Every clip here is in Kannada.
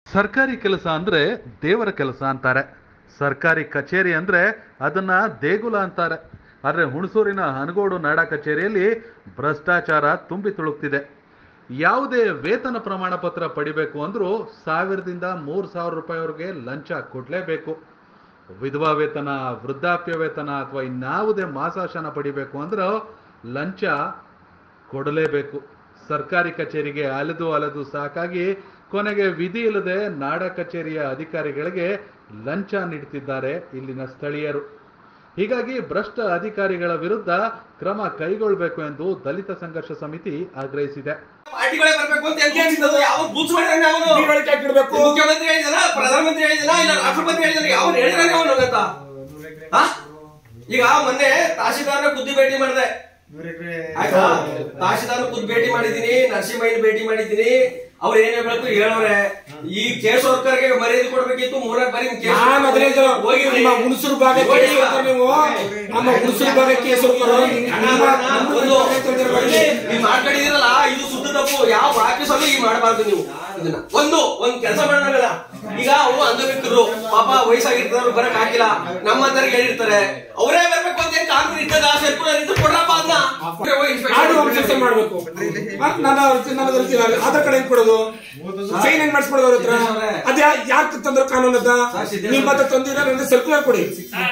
ಸರ್ಕಾರಿ ಕೆಲಸ ಅಂದ್ರೆ ದೇವರ ಕೆಲಸ ಅಂತಾರೆ ಸರ್ಕಾರಿ ಕಚೇರಿ ಅಂದ್ರೆ ಅದನ್ನ ದೇಗುಲ ಅಂತಾರೆ ಆದರೆ ಹುಣಸೂರಿನ ಹನಗೋಡು ನಾಡ ಕಚೇರಿಯಲ್ಲಿ ಭ್ರಷ್ಟಾಚಾರ ತುಂಬಿ ತುಳುಕ್ತಿದೆ ಯಾವುದೇ ವೇತನ ಪ್ರಮಾಣ ಪತ್ರ ಪಡಿಬೇಕು ಅಂದ್ರೂ ಸಾವಿರದಿಂದ ಮೂರು ಸಾವಿರ ರೂಪಾಯಿವರೆಗೆ ಲಂಚ ಕೊಡಲೇಬೇಕು ವಿಧವಾ ವೇತನ ವೃದ್ಧಾಪ್ಯ ವೇತನ ಅಥವಾ ಇನ್ಯಾವುದೇ ಮಾಸಾಶನ ಪಡಿಬೇಕು ಅಂದ್ರೂ ಲಂಚ ಕೊಡಲೇಬೇಕು ಸರ್ಕಾರಿ ಕಚೇರಿಗೆ ಅಲೆದು ಅಲೆದು ಸಾಕಾಗಿ ಕೊನೆಗೆ ವಿಧಿ ಇಲ್ಲದೆ ನಾಡ ಕಚೇರಿಯ ಅಧಿಕಾರಿಗಳಿಗೆ ಲಂಚ ನೀಡುತ್ತಿದ್ದಾರೆ ಇಲ್ಲಿನ ಸ್ಥಳೀಯರು ಹೀಗಾಗಿ ಭ್ರಷ್ಟ ಅಧಿಕಾರಿಗಳ ವಿರುದ್ಧ ಕ್ರಮ ಕೈಗೊಳ್ಳಬೇಕು ಎಂದು ದಲಿತ ಸಂಘರ್ಷ ಸಮಿತಿ ಆಗ್ರಹಿಸಿದೆ ಪಾರ್ಟಿಗಳೇ ಬರ್ಬೇಕು ಅಂತ ಎಲ್ಲಿ ಹೇಳ್ತಿದ್ದದು? ಯಾವ ಬೂತ್ಸ್ ಮಾಡಿದಾನೆ ಅವನು ತಿಳುವಳಿಕೆ ಹಾಕಿಡ್ಬೇಕು ಮುಖ್ಯಮಂತ್ರಿ ಹೇಳಿದಾನ ಪ್ರಧಾನಮಂತ್ರಿ ಹೇಳಿದಾನ ಇಲ್ಲ ರಾಷ್ಟ್ರಪತಿ ಹೇಳಿದಾನೆ ಯಾವ ಹೇಳಿದಾನೆ ಅವನು ಅಂತ ಹಾ? ಈಗ ಮೊನ್ನೆ ತಹಶೀಲ್ದಾರ್ನ ಖುದ್ದು ಭೇಟಿ ಮಾಡಿದೆ ಆಯ್ತಾ ತಹಶೀಲ್ದಾರ್ ಖುದ್ದು ಭೇಟಿ ಮಾಡಿದೀನಿ ನರಸಿಂಹಯ್ಯನ ಭೇಟಿ ಮಾಡಿದೀನಿ ಅವ್ರು ಏನ್ ಹೇಳ್ಬೇಕು ಹೇಳವ್ರೆ ಈ ಕೇಸ್ ವರ್ಕರ್ಗೆ ಮರ್ಯಾದೆ ಕೊಡ್ಬೇಕಿತ್ತು ಮೂರನೇ ಬಾರಿ ಕೇಸ್ ನಾನು ಅದನ್ನೇ ಹೇಳೋದು. ಹೋಗಿವ್ರಿ. ನಮ್ಮ ಹುಣಸೂರು ಭಾಗಕ್ಕೆ ನೋಡಿ ಕೇಸ್ ವರ್ಕರ್ ನೀವು ನಮ್ಮ ಹುಣಸೂರು ಭಾಗಕ್ಕೆ ಕೇಸ್ ವರ್ಕರ್ ನಿಮ್ಮ ಒಂದು ನೀವು ಮಾಡ್ಕೊಂಡಿದ್ದೀರಲ್ಲ ಇದು ಸುದ್ದ ತಪ್ಪು ಯಾವ ಆಫೀಸಲ್ಲೂ ಈ ಮಾಡಬಾರ್ದು ನೀವು ಇದನ್ನ ಒಂದು ಒಂದ್ ಕೆಲಸ ಮಾಡೋಣ ಈಗ ಅವರು ಅಂಗವಿಕರು ಪಾಪ ವಯಸ್ಸಾಗಿರ್ತಾರೆ ಬರಕ್ ಆಗಿಲ್ಲ ನಮ್ಮಂತರಿಗೆ ಹೇಳಿರ್ತಾರೆ ಅವರೇ ಬರ್ಬೇಕು ಅಂತ ಏನ್ ಕಾನೂನು ಇದ್ದದ ಸರ್ಕುಲರ್ ಇದ್ದು ಕೊಡ್ರಪ್ಪ ಅದನ್ನ ಆಡು ವಂಶಸ್ಥೆ ಮಾಡ್ಬೇಕು ಮತ್ತ್ ನನ್ನ ಅರ್ಜಿ- ನನ್ನ ಅರ್ಜಿ ಇಲ್ಲ. ಆಧಾರ್ ಕಾರ್ಡ್ ಹೆಂಗ್ ಕೊಡೋದು ಸೈನ್ ಹೆಂಗ್ ಮಾಡಿಸ್ಕೊಡೋದು ಅವ್ರ ಹತ್ರ ಅದ್ ಯಾಕೆ ತಂದ್ರು ಕಾನೂನು ಅದ ನಿಮ್ಮ ಹತ್ರ ತಂದಿರ ನನಗೆ ಸರ್ಕ್ಯುಲರ್ ಕೊಡಿ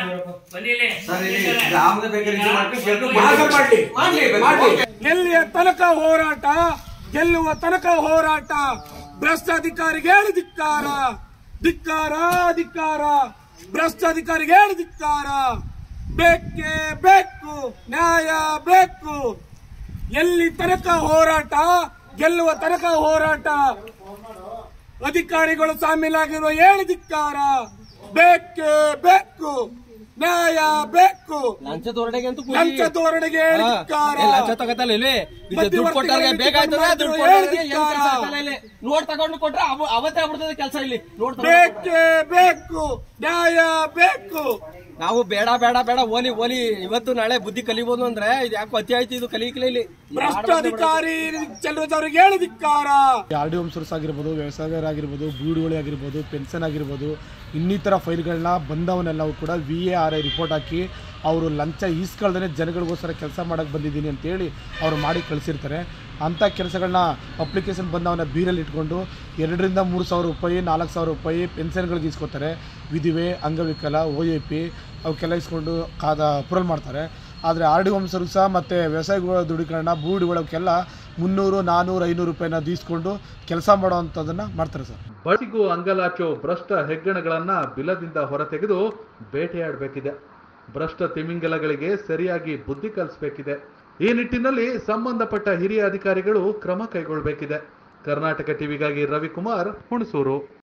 ಆಧಾರ್ ಮಾಡ್ಲಿ ಮಾಡ್ಲಿ ಮಾಡ್ಲಿ ಎಲ್ಲಿಯ ತನಕ ಹೋರಾಟ ಗೆಲ್ಲುವ ತನಕ ಹೋರಾಟ ಭ್ರಷ್ಟ ಅಧಿಕಾರಿಗೆ ಹೇಳಿ ಧಿಕ್ಕಾರ ಧಿಕ್ಕಾರ ಧಿಕ್ಕಾರ ಭ್ರಷ್ಟ ಅಧಿಕಾರಿಗೆ ಹೇಳಿ ಧಿಕ್ಕಾರ ಬೇಕೇ ಬೇಕು ನ್ಯಾಯ ಬೇಕು ಎಲ್ಲಿ ತನಕ ಹೋರಾಟ ಗೆಲ್ಲುವ ತನಕ ಹೋರಾಟ ಅಧಿಕಾರಿಗಳು ಸಾಮೀಲಾಗಿರುವ ಹೇಳಿ ಧಿಕ್ಕಾರ ಬೇಕೇ ಬೇಕು ನ್ಯಾಯ ಬೇಕು ಲಂಚ ಧೋರಣೆಗೆ ಅಂತೂ ಲಂಚ ಧೋರಣೆಗೆ ಹೇಳಿ ಧಿಕ್ಕಾರ ಲಂಚ ತಗೋತಲ್ಲ ಇಲ್ಲಿ ಇದು ದುಡ್ಡು ಕೊಟ್ಟವ್ರಿಗೆ ಬೇಕಾಯ್ತದ ದುಡ್ಡು ಕೊಟ್ಟವ್ರಿಗೆ ಏನ್ ಕೆಲ್ಸ ಆಗ್ತಲ್ಲ ಇಲ್ಲಿ ನೋಟ್ ತಗೊಂಡು ಕೊಟ್ರೆ ಅವ- ಅವತ್ತೇ ಆಗ್ಬಿಡ್ತದೆ ಕೆಲಸ ಇಲ್ಲಿ ನೋಟ್ ತಗೊಂಡು ಬೇಕೇ ಬೇಕು ನ್ಯಾಯ ಬೇಕು ನಾವು ಬೇಡ ಬೇಡ ಬೇಡ ಓಲಿ ಓಲಿ ಇವತ್ತು ನಾಳೆ ಬುದ್ಧಿ ಕಲಿಬಹುದು ಅಂದ್ರೆ ಇದು ಯಾಕೋ ಅತಿ ಆಯ್ತು ಇದು ಕಲಿಯಕ್ಲೆ ಇಲ್ಲಿ ಭ್ರಷ್ಟ ಅಧಿಕಾರಿ ಚೆಲ್ಲುವುದವರಿಗೆ ಹೇಳಿ ಧಿಕ್ಕಾರ ಆರ್ ಡಿ ಹೋಮ್ಸರ್ಸ್ ಆಗಿರ್ಬೋದು ವ್ಯವಸಾಯಗಾರರಾಗಿರ್ಬೋದು ಬೀಡುವಳಿ ಆಗಿರ್ಬೋದು ಪೆನ್ಷನ್ ಆಗಿರ್ಬೋದು ಇನ್ನಿತರ ಫೈಲ್ಗಳನ್ನ ಬಂದವನ್ನೆಲ್ಲವೂ ಕೂಡ V A R I report ಹಾಕಿ ಅವರು ಲಂಚ ಈಸ್ಕೊಳ್ದೇ ಜನಗಳಿಗೋಸ್ಕರ ಕೆಲಸ ಮಾಡೋಕ್ಕೆ ಬಂದಿದ್ದೀನಿ ಅಂತೇಳಿ ಅವರು ಮಾಡಿ ಕಳಿಸಿರ್ತಾರೆ ಅಂಥ ಕೆಲಸಗಳನ್ನ ಅಪ್ಲಿಕೇಶನ್ ಬಂದವನ್ನ ಬೀರಲ್ಲಿ ಇಟ್ಕೊಂಡು ಎರಡರಿಂದ ಮೂರು ಸಾವಿರ ರೂಪಾಯಿ ನಾಲ್ಕು ಸಾವಿರ ರೂಪಾಯಿ ಪೆನ್ಷನ್ಗಳಿಗೆ ಇಸ್ಕೊತಾರೆ ವಿಧಿವೆ ಅಂಗವಿಕಲ ಒ ಎ ಪಿ ಅವಕ್ಕೆಲ್ಲ ಇಸ್ಕೊಂಡು ಕಾದ ಅಪ್ರೂವಲ್ ಮಾಡ್ತಾರೆ ಆದರೆ ಆರ್ ಡಿ ಹೋಮ್ ಸರ್ವಿಸ ಮತ್ತು ವ್ಯವಸಾಯ ದೃಢೀಕರಣ ಭೂ ಹಿಡುವಳಿಕೆಲ್ಲ ಮುನ್ನೂರು ನಾನ್ನೂರು ಐನೂರು ರೂಪಾಯಿನ ದೀಸ್ಕೊಂಡು ಕೆಲಸ ಮಾಡೋವಂಥದ್ದನ್ನು ಮಾಡ್ತಾರೆ ಸರ್ ಬಳಿಗೂ ಅಂಗಲಾಚೋ ಭ್ರಷ್ಟ ಹೆಗ್ಗಣಗಳನ್ನ ಬಿಲದಿಂದ ಹೊರತೆಗೆದು ಬೇಟೆಯಾಡಬೇಕಿದೆ ಭ್ರಷ್ಟ ತಿಮಿಂಗಲಗಳಿಗೆ ಸರಿಯಾಗಿ ಬುದ್ಧಿ ಕಲಿಸಬೇಕಿದೆ ಈ ನಿಟ್ಟಿನಲ್ಲಿ ಸಂಬಂಧಪಟ್ಟ ಹಿರಿಯ ಅಧಿಕಾರಿಗಳು ಕ್ರಮ ಕೈಗೊಳ್ಳಬೇಕಿದೆ ಕರ್ನಾಟಕ ಟಿವಿಗಾಗಿ ರವಿಕುಮಾರ್ ಹುಣಸೂರು